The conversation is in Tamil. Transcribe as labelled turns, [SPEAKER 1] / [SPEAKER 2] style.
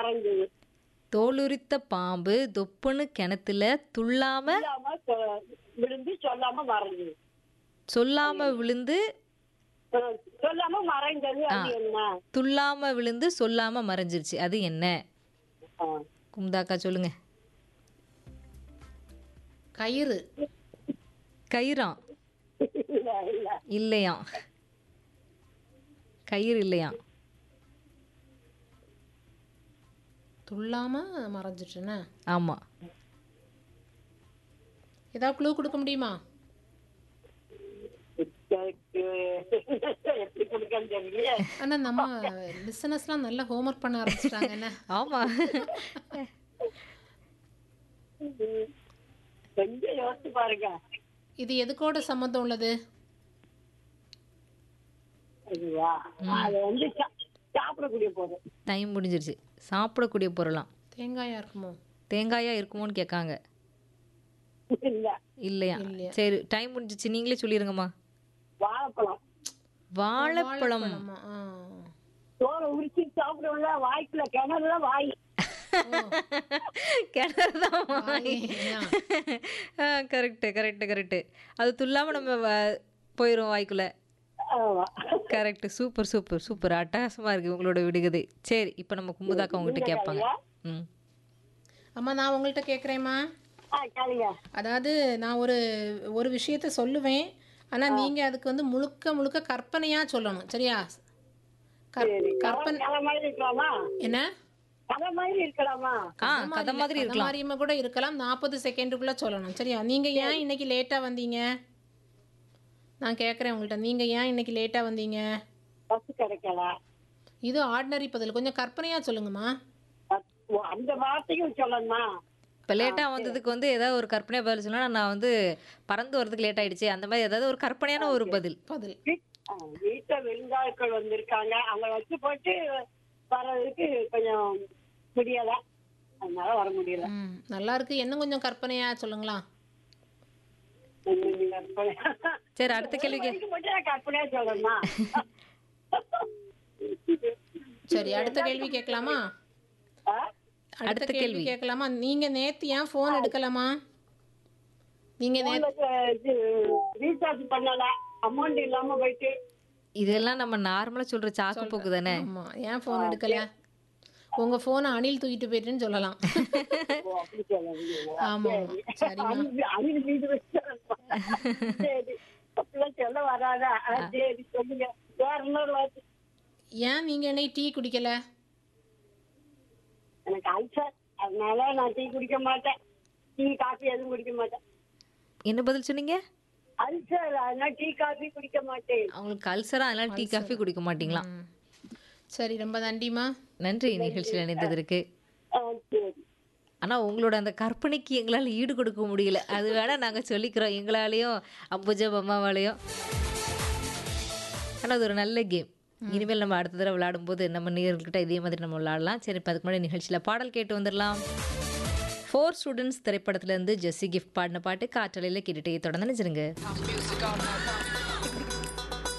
[SPEAKER 1] மறைஞ்சது
[SPEAKER 2] தோலுரித்த பாம்பு தொப்புன்னு கிணத்துல துள்ளாம
[SPEAKER 1] சொல்லாம சொ- விழுந்து சொல்லாம மறைஞ்சது
[SPEAKER 2] சொல்லாம விழுந்து
[SPEAKER 1] அஹ் சொல்லாம மறைஞ்சது அது என்ன
[SPEAKER 2] துள்ளாம விழுந்து சொல்லாம மறைஞ்சிருச்சு அது என்ன
[SPEAKER 1] அஹ்
[SPEAKER 2] குமுதாக்கா சொல்லுங்க
[SPEAKER 3] கயிறு
[SPEAKER 2] கயிறாம்
[SPEAKER 1] இல்ல இல்ல
[SPEAKER 2] இல்லையாம் கயிறு இல்லையாம்
[SPEAKER 3] துள்ளாம மறைஞ்சிட்டுன்னு
[SPEAKER 2] ஆமா
[SPEAKER 3] ஏதாவது க்ளூ கொடுக்க முடியுமா
[SPEAKER 1] எனக்கு எப்படி கொடுக்கன்னு தெரியல
[SPEAKER 3] ஆனா நம்ம பிசினஸ்லாம் நல்ல ஹோம்ஒர்க் பண்ண ஆரம்பிச்சிட்டாங்க என்ன
[SPEAKER 2] ஆமா
[SPEAKER 1] கொஞ்சம் யோசிச்சு பாருங்க
[SPEAKER 3] இது எதுக்கோட சம்மந்தம் உள்ளது
[SPEAKER 1] அதுவா அது வந்து சா- சாப்பிடக்கூடிய பொருள்
[SPEAKER 2] டைம் முடிஞ்சிருச்சு சாப்பிடக்கூடிய பொருளாம்
[SPEAKER 3] தேங்காயா இருக்குமோ
[SPEAKER 2] தேங்காயா இருக்குமோன்னு கேட்காங்க
[SPEAKER 1] இல்ல
[SPEAKER 2] இல்லையா
[SPEAKER 3] இல்லையா.
[SPEAKER 2] சரி டைம் முடிஞ்சிச்சு நீங்களே சொல்லிருங்கம்மா
[SPEAKER 1] வாழைப்பழம்
[SPEAKER 2] வாழைப்பழம்
[SPEAKER 3] ஆமா ஆ.
[SPEAKER 1] தோலை உரிச்சு சாப்பிடுவோம்ல வாய்க்குள்ள கிணறுல வாய்
[SPEAKER 2] கிணறுதான்
[SPEAKER 3] வாய்,
[SPEAKER 2] கரெக்ட் கரெக்ட் கரெக்ட் அது துல்லாம நம்ம வ- போயிரும் வாய்க்குள்ள
[SPEAKER 1] ஆமா.
[SPEAKER 2] கரெக்ட் சூப்பர் சூப்பர் சூப்பர் அட்டகாசமா இருக்கு உங்களோட விடுகதை சரி இப்போ நம்ம கும்புதாக்கா உங்ககிட்ட கேட்பாங்க ம்
[SPEAKER 3] அம்மா நான் உங்கள்கிட்ட கேட்குறேம்மா
[SPEAKER 1] ஆ, கேளுங்க
[SPEAKER 3] அதாவது நான் ஒரு ஒரு விஷயத்த சொல்லுவேன் ஆனா நீங்க அதுக்கு வந்து முழுக்க முழுக்க கற்பனையா சொல்லணும் சரியா கற்-
[SPEAKER 1] சரி
[SPEAKER 3] கற்பனை
[SPEAKER 1] கதை மாதிரி இருக்கலாமா
[SPEAKER 3] என்ன
[SPEAKER 1] கதை மாதிரி இருக்கலாமா
[SPEAKER 2] ஆ கதை மாதிரி
[SPEAKER 3] அந்த
[SPEAKER 2] இருக்கலாம்
[SPEAKER 3] மாதிரியுமே கூட இருக்கலாம் நாற்பது செகண்டுக்குள்ள சொல்லணும் சரியா நீங்க ஏன் இன்னைக்கு லேட்டா வந்தீங்க நான் கேட்குறேன் உங்கள்கிட்ட நீங்க ஏன் இன்னைக்கு லேட்டா வந்தீங்க
[SPEAKER 1] பஸ் கிடைக்கல
[SPEAKER 3] இது ஆர்டினரி பதில் கொஞ்சம் கற்பனையா சொல்லுங்கம்மா
[SPEAKER 1] பஸ்- ஓ, அந்த வார்த்தையும் சொல்லணுமா
[SPEAKER 2] இப்போ லேட்டாக வந்ததுக்கு வந்து ஏதாவது ஒரு கற்பனையாக பதில் சொன்னா நான் வந்து பறந்து வரதுக்கு லேட் ஆயிடுச்சு அந்த மாதிரி ஏதாவது ஒரு கற்பனையான ஒரு பதில்
[SPEAKER 3] பதில்
[SPEAKER 1] வீட்- ஆ, வீட்டுல விருந்தாட்கள் வந்திருக்காங்க அவங்க வச்சு போட்டு வர்றதுக்கு கொஞ்சம் முடியல அதனால வர முடியல
[SPEAKER 3] ம் நல்லா இருக்கு இன்னும் கொஞ்சம் கற்பனையா சொல்லுங்களா
[SPEAKER 1] நீங்க கற்பனை-
[SPEAKER 2] சரி அடுத்த கேள்விக்கு
[SPEAKER 1] இதுக்கு மட்டும் நான் கற்பனையா சொல்லணுமா
[SPEAKER 3] சரி அடுத்த கேள்வி கேட்கலாமா
[SPEAKER 1] ஆ?
[SPEAKER 3] அடுத்த கேள்வி கேட்கலாமா நீங்க நேத்து ஏன் ஃபோன் எடுக்கலாமா நீங்க நே
[SPEAKER 1] உங்களுக்கு இது ரீசார்ஜ் பண்ணல அமௌண்ட் இல்லாம போயிட்டு
[SPEAKER 2] இதெல்லாம் நம்ம நார்மலாக சொல்கிற சாக்கு போக்கு தானே
[SPEAKER 3] ஆமா ஏன் ஃபோன் எடுக்கல உங்க போனை அணில் தூக்கிட்டு போயிட்டுன்னு சொல்லலாம்
[SPEAKER 1] ஓ, அப்படி சொல்லுவீங்க.
[SPEAKER 3] ஆமா சரிம்மா
[SPEAKER 1] அணில் அணில் வீடு வச்சு சரி அப்படிலாம் சொல்ல வராதா ஆ, சரி சொல்லுங்க வேற இன்னொரு வார்த்தை
[SPEAKER 3] ஏன் நீங்க என்ன டீ குடிக்கல
[SPEAKER 1] எனக்கு அல்சர் அதனால நான் டீ குடிக்க மாட்டேன் டீ காஃபி எதுவும் குடிக்க மாட்டேன்
[SPEAKER 2] என்ன பதில் சொன்னீங்க
[SPEAKER 1] அல்சர் அதனால டீ காஃபி குடிக்க மாட்டேன்
[SPEAKER 2] அவங்களுக்கு அல்சரா அதனால டீ காஃபி குடிக்க மாட்டீங்களாம்
[SPEAKER 3] ம். சரி ரொம்ப நன்றிம்மா
[SPEAKER 2] நன்றி நிகழ்ச்சியில் இணைந்ததற்கு
[SPEAKER 1] ஆ, சரி
[SPEAKER 2] ஆனால் உங்களோட அந்த கற்பனைக்கு எங்களால் ஈடு கொடுக்க முடியல அது வேணா நாங்கள் சொல்லிக்கிறோம் எங்களாலேயும் அம்புஜா அம்மாவாலேயும் ஆனால் அது ஒரு நல்ல கேம் இனிமேல் நம்ம அடுத்த தடவை விளையாடும்போது நம்ம நேர்கள்கிட்ட இதே மாதிரி நம்ம விளையாடலாம் சரி இப்போ அதுக்கு முன்னாடி நிகழ்ச்சியில் பாடல் கேட்டு வந்துடலாம் ஃபோர் ஸ்டூடெண்ட்ஸ் திரைப்படத்துலேருந்து ஜெஸ்ஸி கிஃப்ட் பாடின பாட்டு காற்றலையில் கேட்டுட்டே தொடர்ந்து நினைச்சிருங்க